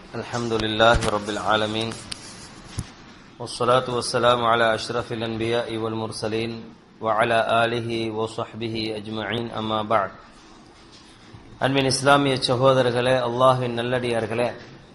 الحمد لله رب العالمين والصلاة والسلام على أشرف الأنبياء والمرسلين وعلى آله وصحبه أجمعين أما بعد அன்பின் இஸ்லாமிய சகோதரர்களே அல்லாஹின் நல்லடியார்களே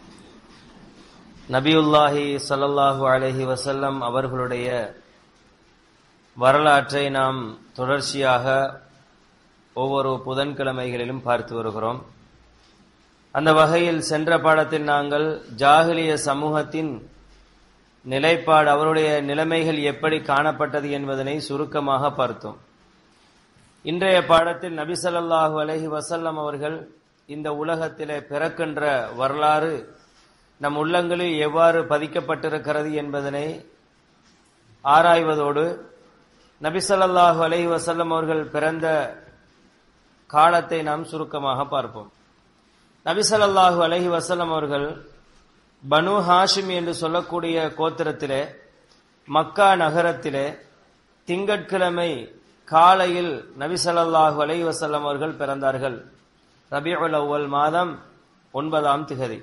நபியுல்லாஹி ஸல்லல்லாஹு அலைஹி வஸல்லம் அவர்களுடைய வரலாற்றை நாம் தொடர்ச்சியாக ஒவ்வொரு புதன்கிழமைகளிலும் பார்த்து வருகிறோம் அந்த வகையில் சென்ற பாடத்தில் நாங்கள் ஜாகிலிய சமூகத்தின் நிலைப்பாடு அவருடைய நிலைமைகள் எப்படி காணப்பட்டது என்பதனை சுருக்கமாக பார்த்தோம் இன்றைய பாடத்தில் நபி ஸல்லல்லாஹு அலைஹி வஸல்லம் அவர்கள் இந்த உலகத்திலே பிறக்கின்ற வரலாறு நம் உள்ளங்களில் எவ்வாறு பதிக்கப்பட்டிருக்கிறது என்பதனை ஆராய்வதோடு நபி ஸல்லல்லாஹு அலைஹி வஸல்லம் அவர்கள் பிறந்த காலத்தை நாம் சுருக்கமாக பார்ப்போம் நபி ஸல்லல்லாஹு அலைஹி வஸல்லம் அவர்கள் பனு ஹாஷிம் என்று சொல்லக்கூடிய கோத்திரத்திலே மக்கா நகரத்திலே திங்கட்கிழமை காலையில் நபி ஸல்லல்லாஹு அலைஹி வஸல்லம் அவர்கள் பிறந்தார்கள் ரபியுல் அவ்வல் மாதம் ஒன்பதாம் திகதி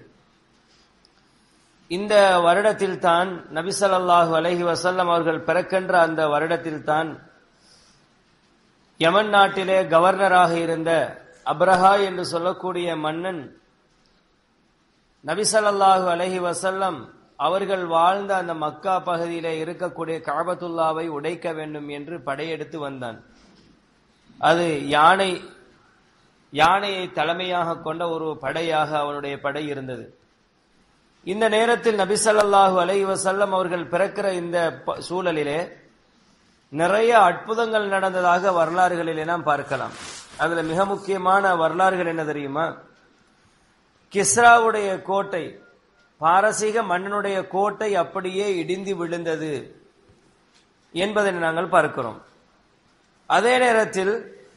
இந்த வருடத்தில் தான் நபி ஸல்லல்லாஹு அலைஹி வஸல்லம் அவர்கள் பிறக்கின்ற அந்த வருடத்தில் தான் யமன் நாட்டிலே கவர்னராக இருந்த அப்ரஹா என்று சொல்லக்கூடிய மன்னன் நபிசல்லாஹு அலஹி வசல்லம் அவர்கள் வாழ்ந்த அந்த மக்கா பகுதியிலே இருக்கக்கூடிய காபத்துல்லாவை உடைக்க வேண்டும் என்று படையெடுத்து வந்தான் அது யானை யானையை தலைமையாக கொண்ட ஒரு படையாக அவனுடைய படை இருந்தது இந்த நேரத்தில் நபிசல்லாஹு அலஹி வசல்லம் அவர்கள் பிறக்கிற இந்த சூழலிலே நிறைய அற்புதங்கள் நடந்ததாக வரலாறுகளிலே நாம் பார்க்கலாம் அதுல மிக முக்கியமான வரலாறுகள் என்ன தெரியுமா கிஸ்ராவுடைய கோட்டை பாரசீக மன்னனுடைய கோட்டை அப்படியே இடிந்து விழுந்தது என்பதை நாங்கள் பார்க்கிறோம் அதே நேரத்தில்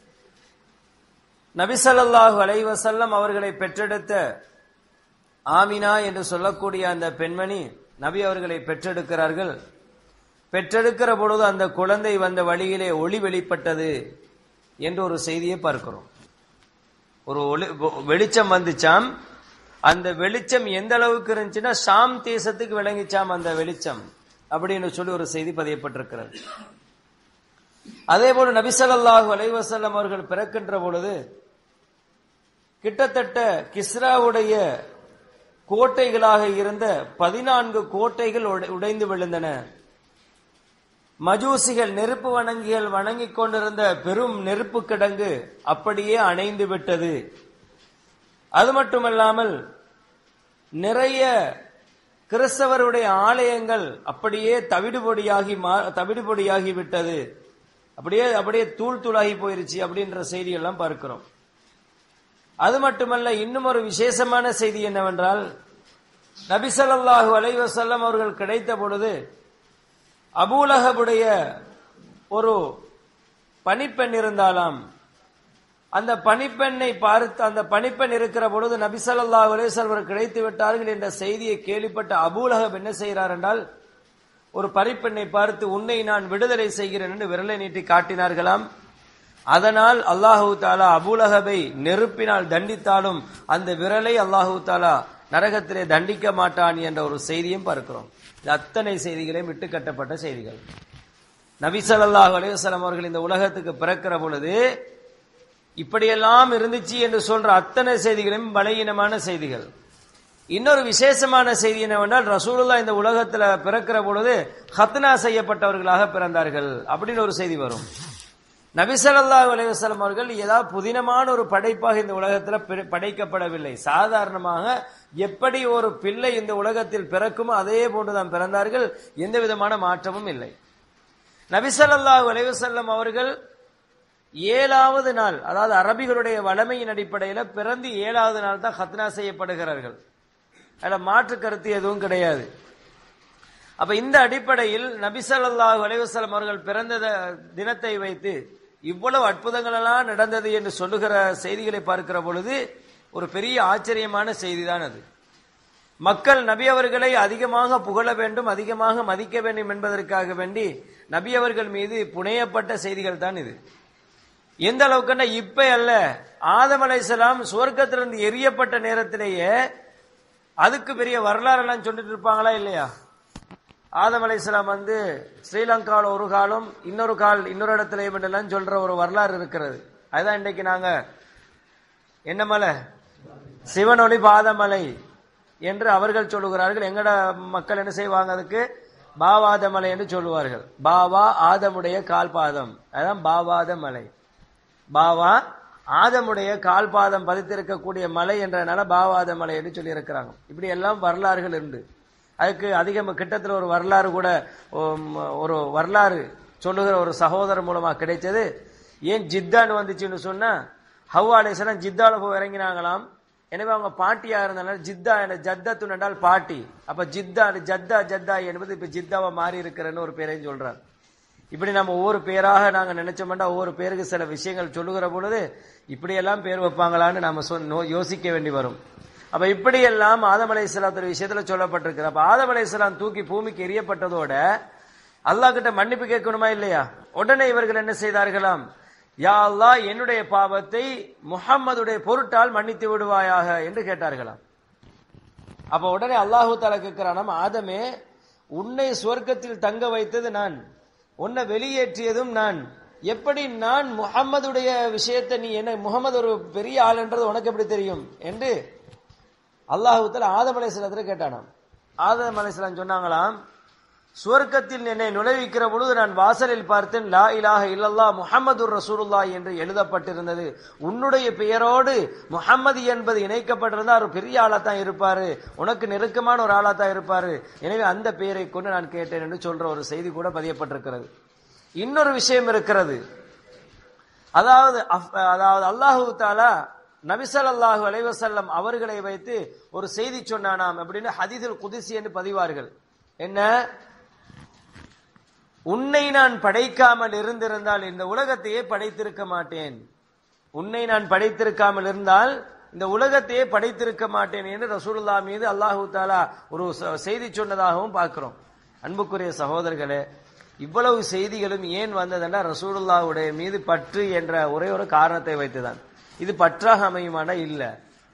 நபிசல்லாஹு அலைவசல்லம் அவர்களை பெற்றெடுத்த ஆமினா என்று சொல்லக்கூடிய அந்த பெண்மணி நபி அவர்களை பெற்றெடுக்கிறார்கள் பெற்றெடுக்கிற பொழுது அந்த குழந்தை வந்த வழியிலே ஒளி வெளிப்பட்டது என்று ஒரு செய்தியை பார்க்கிறோம் ஒரு ஒளி வெளிச்சம் வந்துச்சாம் அந்த வெளிச்சம் எந்த அளவுக்கு இருந்துச்சுன்னா ஷாம் தேசத்துக்கு விளங்கிச்சாம் அந்த வெளிச்சம் அப்படின்னு சொல்லி ஒரு செய்தி பதியப்பட்டிருக்கிறது அதே போல நபிசல்லாஹு அலைவசல்லம் அவர்கள் பிறக்கின்ற பொழுது கிட்டத்தட்ட கிஸ்ராவுடைய கோட்டைகளாக இருந்த பதினான்கு கோட்டைகள் உடைந்து விழுந்தன மஜூசிகள் நெருப்பு வணங்கிகள் வணங்கிக் கொண்டிருந்த பெரும் நெருப்பு கிடங்கு அப்படியே அணைந்து விட்டது அது மட்டுமல்லாமல் நிறைய கிறிஸ்தவருடைய ஆலயங்கள் அப்படியே தவிடுபொடியாகி தவிடுபொடியாகி விட்டது அப்படியே அப்படியே தூள் தூளாகி போயிருச்சு அப்படின்ற செய்தி எல்லாம் பார்க்கிறோம் அது மட்டுமல்ல இன்னும் ஒரு விசேஷமான செய்தி என்னவென்றால் நபிசல்லாஹு அலைவசல்லம் அவர்கள் கிடைத்த பொழுது அபூலகபுடைய ஒரு பணிப்பெண் இருந்தாலாம் அந்த பணிப்பெண்ணை பார்த்து அந்த பணிப்பெண் இருக்கிற பொழுது நபிசல்லா அலேசல்வர் கிடைத்து விட்டார்கள் என்ற செய்தியை கேள்விப்பட்ட அபூலகப் என்ன செய்கிறார் என்றால் ஒரு பணிப்பெண்ணை பார்த்து உன்னை நான் விடுதலை செய்கிறேன் என்று விரலை நீட்டி காட்டினார்களாம் அதனால் அல்லாஹூ தாலா அபூலகபை நெருப்பினால் தண்டித்தாலும் அந்த விரலை அல்லாஹூ தாலா நரகத்திலே தண்டிக்க மாட்டான் என்ற ஒரு செய்தியும் பார்க்கிறோம் அத்தனை செய்திகளையும் விட்டு கட்டப்பட்ட செய்திகள் நபி சல்லாஹூ அலைவசலம் அவர்கள் இந்த உலகத்துக்கு பிறக்கிற பொழுது இப்படியெல்லாம் இருந்துச்சு என்று சொல்ற அத்தனை செய்திகளும் பலகீனமான செய்திகள் இன்னொரு விசேஷமான செய்தி என்னவென்றால் ரசூலுல்லா இந்த உலகத்துல பிறக்கிற பொழுது ஹத்னா செய்யப்பட்டவர்களாக பிறந்தார்கள் அப்படின்னு ஒரு செய்தி வரும் நபிசல்லா அலைவசலம் அவர்கள் ஏதாவது புதினமான ஒரு படைப்பாக இந்த உலகத்தில் படைக்கப்படவில்லை சாதாரணமாக எப்படி ஒரு பிள்ளை இந்த உலகத்தில் பிறக்குமோ அதே போன்றுதான் பிறந்தார்கள் எந்த விதமான மாற்றமும் இல்லை நபிசல்லா அலைவசல்லம் அவர்கள் ஏழாவது நாள் அதாவது அரபிகளுடைய வளமையின் அடிப்படையில் பிறந்து ஏழாவது நாள் தான் ஹத்னா செய்யப்படுகிறார்கள் அதில் மாற்று கருத்து எதுவும் கிடையாது அப்ப இந்த அடிப்படையில் நபிசல்லாஹு அலைவசலம் அவர்கள் பிறந்த தினத்தை வைத்து இவ்வளவு அற்புதங்கள் எல்லாம் நடந்தது என்று சொல்லுகிற செய்திகளை பார்க்கிற பொழுது ஒரு பெரிய ஆச்சரியமான செய்தி தான் அது மக்கள் நபி அவர்களை அதிகமாக புகழ வேண்டும் அதிகமாக மதிக்க வேண்டும் என்பதற்காக வேண்டி நபி அவர்கள் மீது புனையப்பட்ட செய்திகள் தான் இது எந்த அளவுக்குன்னா இப்ப அல்ல ஆதம் அலைசலாம் சுவர்க்கத்திலிருந்து எரியப்பட்ட நேரத்திலேயே அதுக்கு பெரிய வரலாறு எல்லாம் சொல்லிட்டு இருப்பாங்களா இல்லையா ஆதம் அலைஹிஸ்ஸலாம் வந்து ஸ்ரீலங்காவில் ஒரு காலம் இன்னொரு கால் இன்னொரு இடத்துல எல்லாம் சொல்ற ஒரு வரலாறு இருக்கிறது அதுதான் இன்னைக்கு நாங்க என்ன மலை சிவனொளி பாதமலை என்று அவர்கள் சொல்லுகிறார்கள் எங்கட மக்கள் என்ன செய்வாங்க அதுக்கு பாவாத மலை என்று சொல்லுவார்கள் பாவா ஆதமுடைய கால் பாதம் அதான் பாவாத மலை பாவா ஆதமுடைய கால் பாதம் பதித்திருக்கக்கூடிய மலை என்றனால பாவாத மலை என்று சொல்லி இருக்கிறாங்க இப்படி எல்லாம் வரலாறுகள் உண்டு அதுக்கு அதிகம் கிட்டத்தில் ஒரு வரலாறு கூட உம், ஒரு வரலாறு சொல்லுகிற ஒரு சகோதரர் மூலமா கிடைச்சது ஏன் ஜித்தான்னு வந்துச்சுன்னு சொன்னா ஹவ்வா அலிஸ்லாம் ஜித்தால போய் இறங்கினாங்களாம் எனவே அவங்க பாட்டியா இருந்தனால ஜித்தா என ஜத்தத்து என்றால் பாட்டி அப்ப ஜித்தா ஜத்தா ஜத்தா என்பது இப்ப ஜித்தாவா மாறி இருக்கிறன்னு ஒரு பேரையும் சொல்றார் இப்படி நம்ம ஒவ்வொரு பேராக நாங்க நினைச்சோம்னா ஒவ்வொரு பேருக்கு சில விஷயங்கள் சொல்லுகிற பொழுது இப்படியெல்லாம் பேர் வைப்பாங்களான்னு நாம சொ- நோ- யோசிக்க வேண்டி வரும் அப்ப இப்படியெல்லாம் ஆதம் அலைஹிஸ்ஸலாத்துடைய விஷயத்துல சொல்லப்பட்டிருக்கு அப்ப ஆதம் அலைஹிஸ்ஸலாம் தூக்கி பூமிக்கு எரியப்பட்டதோட அல்லாஹ் கிட்ட மன்னிப்பு கேட்கணுமா இல்லையா உடனே இவர்கள் என்ன செய்தார்களாம் யா அல்லாஹ் என்னுடைய பாவத்தை முஹம்மதுடைய பொருட்டால் மன்னித்து விடுவாயாக என்று கேட்டார்களாம் அப்ப உடனே அல்லாஹு தாலா கேட்கிறானாம் ஆதமே உன்னை சுவர்க்கத்தில் தங்க வைத்தது நான் உன்னை வெளியேற்றியதும் நான் எப்படி நான் முஹம்மதுடைய விஷயத்தை நீ என்ன முகமது ஒரு பெரிய ஆள் என்றது உனக்கு எப்படி தெரியும் என்று அல்லாஹு தாலா ஆதம் அலைஹிஸ்ஸலாத்துல கேட்டானாம் ஆதம் அலைஹிஸ்ஸலாம் சொன்னாங்களாம் சுவர்க்கத்தில் என்னை நுழைவிக்கிற பொழுது நான் வாசலில் பார்த்தேன் லா இலாஹ இல்லல்லா முஹம்மது ரசூலுல்லாஹ் என்று எழுதப்பட்டிருந்தது உன்னுடைய பெயரோடு முஹம்மது என்பது இணைக்கப்பட்டிருந்தா ஒரு பெரிய ஆளா தான் இருப்பாரு உனக்கு நெருக்கமான ஒரு ஆளா தான் இருப்பாரு எனவே அந்த பெயரை கொண்டு நான் கேட்டேன் என்று சொல்ற ஒரு செய்தி கூட பதியப்பட்டிருக்கிறது இன்னொரு விஷயம் இருக்கிறது அதாவது அஃப்- அதாவது அல்லாஹு தாலா நபிசல்லாஹு அலைவசல்லம் அவர்களை வைத்து ஒரு செய்தி சொன்னானாம் அப்படின்னு ஹதீதுல் குதிசி என்று பதிவார்கள் என்ன உன்னை நான் படைக்காமல் இருந்திருந்தால் இந்த உலகத்தையே படைத்திருக்க மாட்டேன் உன்னை நான் படைத்திருக்காமல் இருந்தால் இந்த உலகத்தையே படைத்திருக்க மாட்டேன் என்று ரசூலுல்லா மீது அல்லாஹு தாலா ஒரு ச- செய்தி சொன்னதாகவும் பார்க்கிறோம் அன்புக்குரிய சகோதரர்களே இவ்வளவு செய்திகளும் ஏன் வந்ததுன்னா ரசூலுல்லாவுடைய மீது பற்று என்ற ஒரே ஒரு காரணத்தை வைத்துதான் இது பற்றாக அமையுமானா இல்ல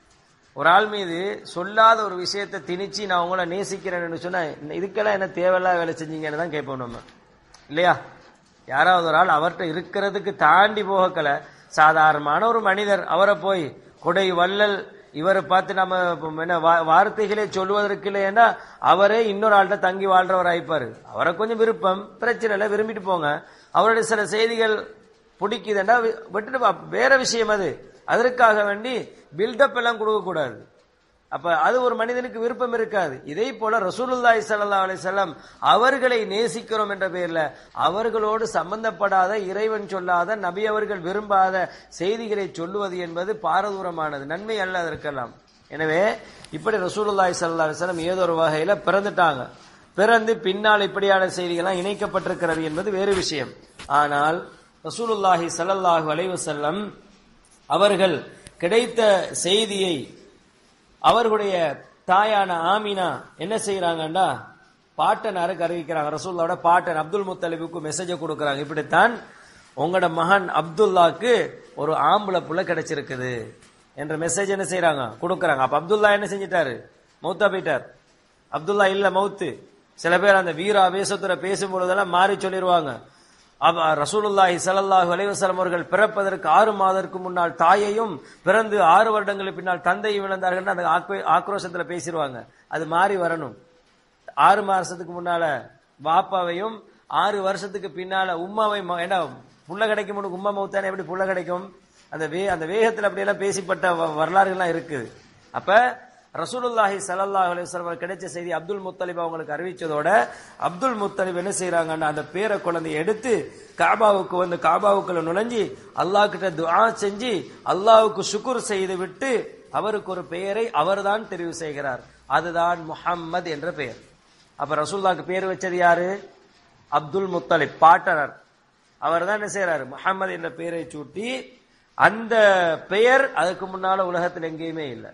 ஒரு ஆள் மீது சொல்லாத ஒரு விஷயத்தை திணிச்சு நான் உங்களை நேசிக்கிறேன்னு சொன்னா இதுக்கெல்லாம் என்ன தேவையில்லாத வேலை செஞ்சீங்கன்னு தான் கேட்போம் நம்ம இல்லையா யாராவது ஒரு ஆள் அவர்கிட்ட இருக்கிறதுக்கு தாண்டி போகக்கல சாதாரணமான ஒரு மனிதர் அவரை போய் கொடை வள்ளல் இவரை பார்த்து நம்ம இப்ப என்ன வா- வார்த்தைகளே சொல்வதற்கு இல்லைன்னா அவரே இன்னொரு ஆள்கிட்ட தங்கி வாழ்றவர் ஆயிப்பாரு அவரை கொஞ்சம் விருப்பம் பிரச்சனை இல்லை விரும்பிட்டு போங்க அவருடைய சில செய்திகள் பிடிக்குதுன்னா வி- விட்டுட்டு வா. வேற விஷயம் அது அதற்காக வேண்டி பில்டப் எல்லாம் கொடுக்க கூடாது அப்ப அது ஒரு மனிதனுக்கு விருப்பம் இருக்காது இதே போல ரசூலுல்லாஹி ஸல்லல்லாஹு அலைஹி வஸல்லம் அவர்களை நேசிக்கிறோம் என்ற பெயர்ல அவர்களோடு சம்பந்தப்படாத இறைவன் சொல்லாத நபி அவர்கள் விரும்பாத செய்திகளை சொல்லுவது என்பது பாரதூரமானது நன்மை அல்ல அதற்கெல்லாம் எனவே இப்படி ரசூலுல்லாஹி ஸல்லல்லாஹு அலைஹி வஸல்லம் ஏதோ ஒரு வகையில பிறந்துட்டாங்க பிறந்து பின்னால் இப்படியான செய்திகள்லாம் இணைக்கப்பட்டிருக்கிறது என்பது வேறு விஷயம் ஆனால் ரசூலுல்லாஹி ஸல்லல்லாஹு அலைஹி வஸல்லம் அவர்கள் கிடைத்த செய்தியை அவர்களுடைய தாயான ஆமினா என்ன செய்யறாங்கண்டா பாட்டனாருக்கு அறிவிக்கிறாங்க ரசூல்லாவோட பாட்டன் அப்துல் முத்தலிபுக்கு மெசேஜை கொடுக்கறாங்க இப்படித்தான் உங்களோட மகன் அப்துல்லாக்கு ஒரு ஆம்பளை புள்ள கிடைச்சிருக்குது என்ற மெசேஜ் என்ன செய்யறாங்க கொடுக்கறாங்க அப்ப அப்துல்லா என்ன செஞ்சிட்டாரு மௌத்தா போயிட்டார் அப்துல்லா இல்ல மௌத்து சில பேர் அந்த வீர ஆவேசத்துல பேசும் பொழுதெல்லாம் மாறி சொல்லிடுவாங்க அவ ரசூலுல்லாஹி ஸல்லல்லாஹு அலைஹி வஸல்லம் அவர்கள் பிறப்பதற்கு ஆறு மாதத்திற்கு முன்னால் தாயையும் பிறந்து ஆறு வருடங்களுக்கு பின்னால் தந்தையும் இழந்தார்கள் அந்த ஆக்வே- ஆக்ரோஷத்துல பேசிடுவாங்க அது மாறி வரணும் ஆறு மாசத்துக்கு முன்னால பாப்பாவையும் ஆறு வருஷத்துக்கு பின்னால உம்மாவை ம- ஏண்டா புள்ள கிடைக்கும் முன்னுக்கு உம்மா மௌத்தானே எப்படி புள்ள கிடைக்கும் அந்த வே அந்த வேகத்துல அப்படியெல்லாம் பேசிப்பட்ட வ- வரலாறுகள்லாம் இருக்குது அப்ப ரசூலுல்லாஹி ஸல்லல்லாஹு அலைஹி வஸல்லம் கிடைச்ச செய்தி அப்துல் முத்தலிப் அவங்களுக்கு அறிவிச்சதோட அப்துல் முத்தலிப் என்ன செய்யறாங்கன்னா அந்த பேர குழந்தையை எடுத்து காபாவுக்கு வந்து காபாவுக்குள்ள நுழைஞ்சி அல்லாஹ் கிட்ட துஆ செஞ்சு அல்லாஹ்வுக்கு சுக்குர் செய்து விட்டு அவருக்கு ஒரு பெயரை அவர்தான் தெரிவு செய்கிறார் அதுதான் முஹம்மது என்ற பெயர் அப்ப ரசூல்லாக்கு பேர் வச்சது யாரு அப்துல் முத்தலிப் பாட்டனர் அவர் தான் என்ன செய்யறாரு முஹம்மது என்ற பெயரை சூட்டி அந்த பெயர் அதுக்கு முன்னால உலகத்தில் எங்கேயுமே இல்லை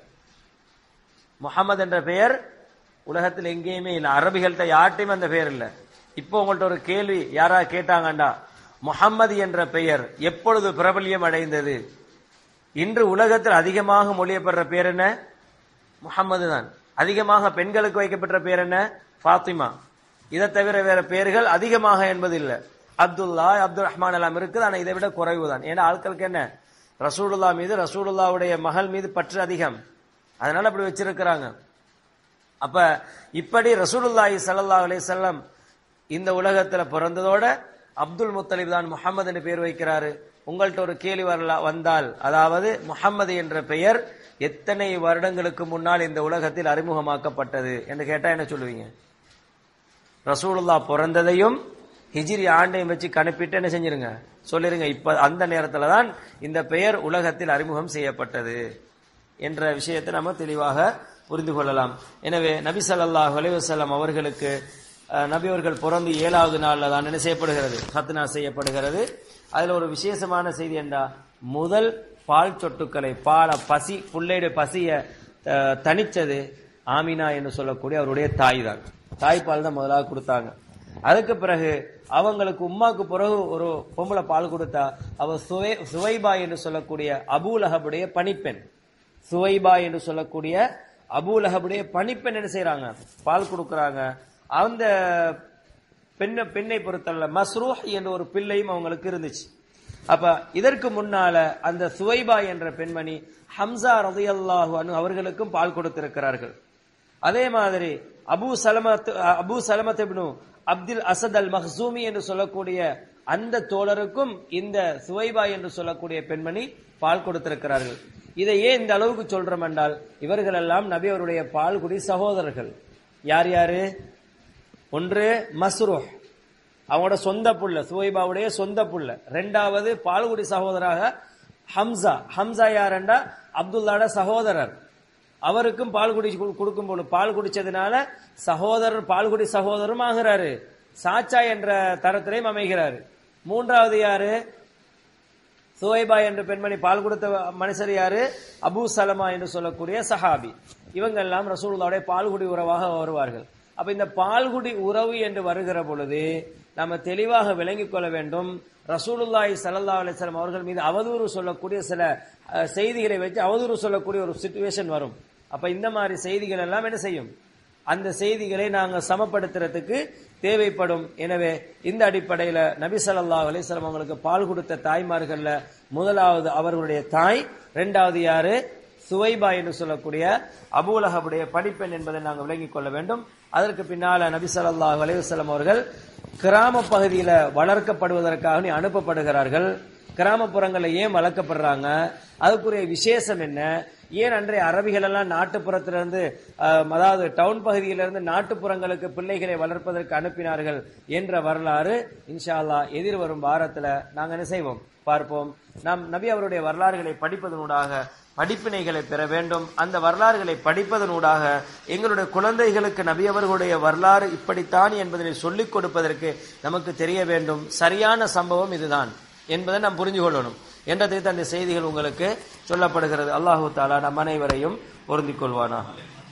முஹம்மது என்ற பெயர் உலகத்தில் எங்கேயுமே இல்லை அரபிகள்கிட்ட யார்ட்டையும் அந்த பெயர் இல்லை இப்போ உங்கள்ட்ட ஒரு கேள்வி யாரா கேட்டாங்கண்டா முஹம்மது என்ற பெயர் எப்பொழுது பிரபல்யம் அடைந்தது இன்று உலகத்தில் அதிகமாக மொழியப்படுற பேர் என்ன முஹம்மது தான் அதிகமாக பெண்களுக்கு வைக்கப்பட்ட பேர் என்ன ஃபாத்திமா இதை தவிர வேற பேர்கள் அதிகமாக என்பது இல்லை அப்துல்லா அப்துல் ரஹ்மான் எல்லாம் இருக்குது ஆனா இதை விட குறைவு தான் ஏன்னா ஆட்களுக்கு என்ன ரசூலுல்லா மீது ரசூலுல்லாவுடைய மகள் மீது பற்று அதிகம் அதனால அப்படி வச்சிருக்கிறாங்க அப்ப இப்படி ரசூலுல்லாஹி ஸல்லல்லாஹு அலைஹி வஸல்லம் இந்த உலகத்துல பிறந்ததோட அப்துல் முத்தலிப் தான் முஹம்மது என்று பேர் வைக்கிறாரு உங்கள்ட்ட ஒரு கேள்வி வரல வந்தால் அதாவது முஹம்மது என்ற பெயர் எத்தனை வருடங்களுக்கு முன்னால் இந்த உலகத்தில் அறிமுகமாக்கப்பட்டது என்று கேட்டா என்ன சொல்லுவீங்க ரசூலுல்லா பிறந்ததையும் ஹிஜ்ரி ஆண்டையும் வச்சு கணிப்பிட்டு என்ன செஞ்சிருங்க சொல்லிருங்க இப்ப அந்த நேரத்துல தான் இந்த பெயர் உலகத்தில் அறிமுகம் செய்யப்பட்டது என்ற விஷயத்தை நம்ம தெளிவாக புரிந்து கொள்ளலாம் எனவே நபி ஸல்லல்லாஹு அலைஹி வஸல்லம் அவர்களுக்கு அஹ், நபி அவர்கள் பிறந்து ஏழாவது நாள்ல தான் என்ன செய்யப்படுகிறது ஹத்னா செய்யப்படுகிறது அதுல ஒரு விசேஷமான செய்தி என்றா முதல் பால் சொட்டுக்களை பால பசி புள்ளையுடைய பசிய அஹ், தணிச்சது ஆமினா என்று சொல்லக்கூடிய அவருடைய தாய் தான் தாய்ப்பால் தான் முதலாக கொடுத்தாங்க அதுக்கு பிறகு அவங்களுக்கு உம்மாக்கு பிறகு ஒரு பொம்பளை பால் கொடுத்தா அவ சுவை சுவைபா என்று சொல்லக்கூடிய அபூலஹபுடைய பணிப்பெண் சுவைபா என்று சொல்லக்கூடிய அபூலஹபுடைய பணிப்பெண் என்ன செய்றாங்க பால் கொடுக்கறாங்க அந்த பெண்ணை பெண்ணை பொறுத்தவரை மஸ்ரூஹ் என்ற ஒரு பிள்ளையும் அவங்களுக்கு இருந்துச்சு அப்ப இதற்கு முன்னால அந்த சுவைபா என்ற பெண்மணி ஹம்சா ரலியல்லாஹு அன்ஹு அவர்களுக்கும் பால் கொடுத்திருக்கிறார்கள் அதே மாதிரி Abu Salama Abu Salama ibn Abdul Asad al மஹ்சூமி என்று சொல்லக்கூடிய அந்த தோழருக்கும் இந்த சுவைபா என்று சொல்லக்கூடிய பெண்மணி பால் கொடுத்திருக்கிறார்கள் இதை ஏன் இந்த அளவுக்கு சொல்றோம் என்றால் இவர்கள் எல்லாம் நபி அவருடைய பால்குடி சகோதரர்கள் யார் யாரு ஒன்று மஸ்ரூஹ் அவங்களோட சொந்த புள்ள சுவைபாவுடைய சொந்த புள்ள ரெண்டாவது பால்குடி சகோதராக ஹம்சா ஹம்சா யாருண்டா அப்துல்லாட சகோதரர் அவருக்கும் பால் குடி கொடுக்கும் போது பால் குடிச்சதுனால சகோதரர் பால்குடி சகோதரரும் ஆகிறாரு சாச்சா என்ற தரத்திலையும் அமைகிறாரு மூன்றாவது யாரு சுவைபா என்ற பெண்மணி பால் கொடுத்த மனுஷர் யாரு அபூ சலமா என்று சொல்லக்கூடிய சஹாபி இவங்க எல்லாம் ரசூலுல்லாவுடைய பால்குடி உறவாக வருவார்கள் அப்ப இந்த பால்குடி உறவு என்று வருகிற பொழுது நம்ம தெளிவாக விளங்கிக் கொள்ள வேண்டும் ரசூலுல்லாஹி ஸல்லல்லாஹு அலைஹி வஸல்லம் அவர்கள் மீது அவதூறு சொல்லக்கூடிய சில அஹ், செய்திகளை வச்சு அவதூறு சொல்லக்கூடிய ஒரு சுச்சுவேஷன் வரும் அப்ப இந்த மாதிரி செய்திகள் எல்லாம் என்ன செய்யும் அந்த செய்திகளை நாங்க சமப்படுத்துறதுக்கு தேவைப்படும் எனவே இந்த அடிப்படையில நபி ஸல்லல்லாஹு அலைஹி வஸல்லம் அவங்களுக்கு பால் கொடுத்த தாய்மார்கள்ல முதலாவது அவர்களுடைய தாய் இரண்டாவது யாரு சுவைபா என்று சொல்லக்கூடிய அபூலஹபுடைய படிப்பெண் என்பதை நாங்கள் விளங்கிக் கொள்ள வேண்டும் அதற்கு பின்னால நபி ஸல்லல்லாஹு அலைஹி வஸல்லம் அவர்கள் கிராம பகுதியில வளர்க்கப்படுவதற்காக நீ அனுப்பப்படுகிறார்கள் கிராமப்புறங்களில் ஏன் வளர்க்கப்படுறாங்க அதுக்குரிய விசேஷம் என்ன ஏன் அன்றைய அரபிகள் எல்லாம் நாட்டுப்புறத்திலிருந்து அஹ், அதாவது டவுன் பகுதியிலிருந்து நாட்டுப்புறங்களுக்கு பிள்ளைகளை வளர்ப்பதற்கு அனுப்பினார்கள் என்ற வரலாறு இன்ஷா அல்லாஹ் எதிர்வரும் வாரத்துல நாங்க என்ன செய்வோம் பார்ப்போம் நாம் நபி அவருடைய வரலாறுகளை படிப்பதனூடாக படிப்பினைகளை பெற வேண்டும் அந்த வரலாறுகளை படிப்பதனூடாக எங்களுடைய குழந்தைகளுக்கு நபி அவர்களுடைய வரலாறு இப்படித்தான் என்பதனை சொல்லிக் கொடுப்பதற்கு நமக்கு தெரிய வேண்டும் சரியான சம்பவம் இதுதான் என்பதை நாம் புரிஞ்சு கொள்ளணும் என்றதை அந்த செய்திகள் உங்களுக்கு சொல்லப்படுகிறது அல்லாஹு தாலா நம் அனைவரையும் பொருந்திக் கொள்வானா